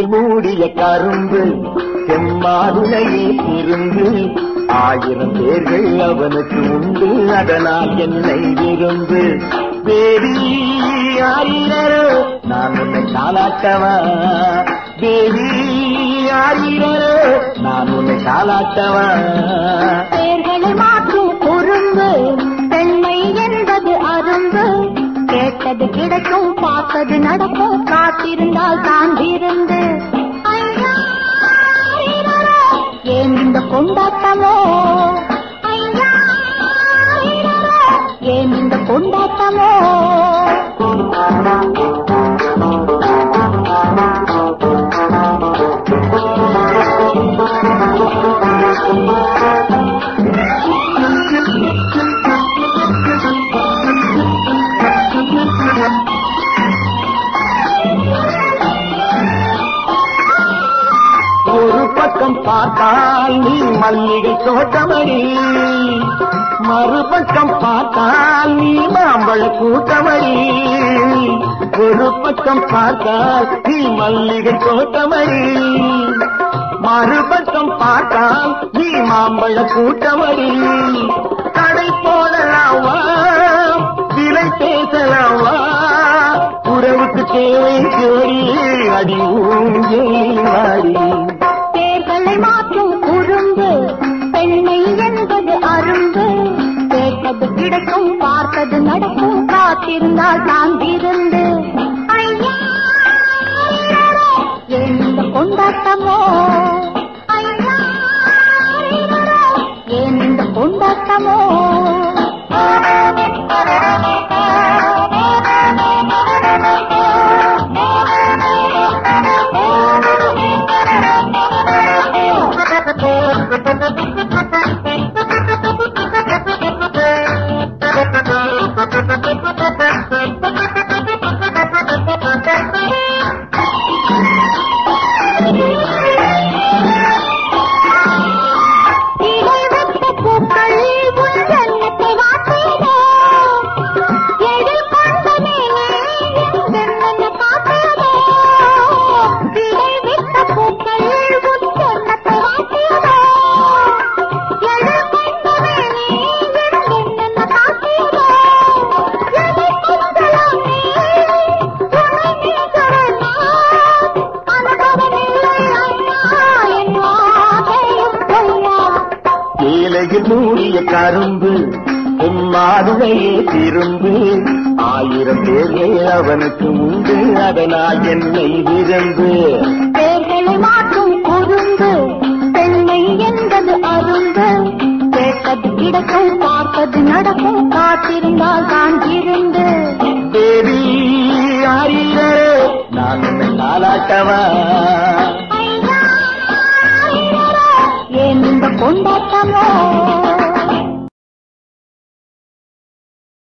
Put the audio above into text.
சேலையில் மூடிய கரும்பு செம்மாதுளையே திருந்து ஆயிரம் பேர்கள் அவனுக்கு உண்டு அதனால் என்னை விரும்பு பேபி ஆயிரோ நான் உன்னை சாலாட்டவா பேபி ஆயிரோ நான் உன்னை சாலாட்டவா பெயர்களை மாற்றும் குறும்பு பெண்மை என்பது அரும்பு கேட்டது கிடைக்கும் பார்த்தது நடக்கும் காத்திருந்தால் தான் விருந்து ஐயா, ஐயரோ, ஏன் இந்த கொண்டாட்டமோ ஐயா, ஐயரோ, ஏன் இந்த கொண்டாட்டமோ ஒரு பக்கம் பார்த்தால் நீ மல்லிகை தோட்டமடி மறுபக்கம் பார்த்தால் நீ மாம்பழ கூட்டமடி ஒரு பக்கம் பார்த்தால் நீ மல்லிகை தோட்டமடி மறுபக்கம் பார்த்தால் நீ மாம்பழ கூட்டமடி கடை போடலாவா விலை பேசலாவா உறவுக்கு தேவை ஜோடி அடி ஊஞ்சேரி பேர்களை மாற்றும் குறும்பு பெண்மை என்பது அரும்பு கேட்டது கிடைக்கும் பார்த்தது நடக்கும் காத்திருந்தால் தான் விருந்து ஐயா, ஐயரோ, ஏன் இந்த கொண்டாட்டமோ ஐயா, ஐயரோ, ஏன் இந்த கொண்டாட்டமோ இலைவெட்ட பூக்கள் உன் ஜன்னத்தை வாசியதோ எழில் கொண்ட மேலே என் ஜன்னனை காட்டியதோ இலைவெட்ட பூக்கள் உன் ஜன்னத்தை வாசியதோ எழில் கொண்ட மேலே என் ஜன்னனை காட்டியதோ எதை கொண்டலாமே உன்னை நீக்கிறனா அனுபவமில்லை அண்ணா என் ஆசையும் பொய்யா சேலையில் மூடிய கரும்பு மாதுளையே திரும்பு ஆயிரம் பேர்கள் அவனுக்கு உண்டு அதனால் என்னை விரும்பு பேர்களை மாற்றும் குறும்பு பெண்மை என்பது அரும்பு கேட்டது கிடைக்கும் பார்த்தது நடக்கும் காத்திருந்தால் தான் இருந்து தேவி ஆரியரே நான் உன்னை நாளாட்டவா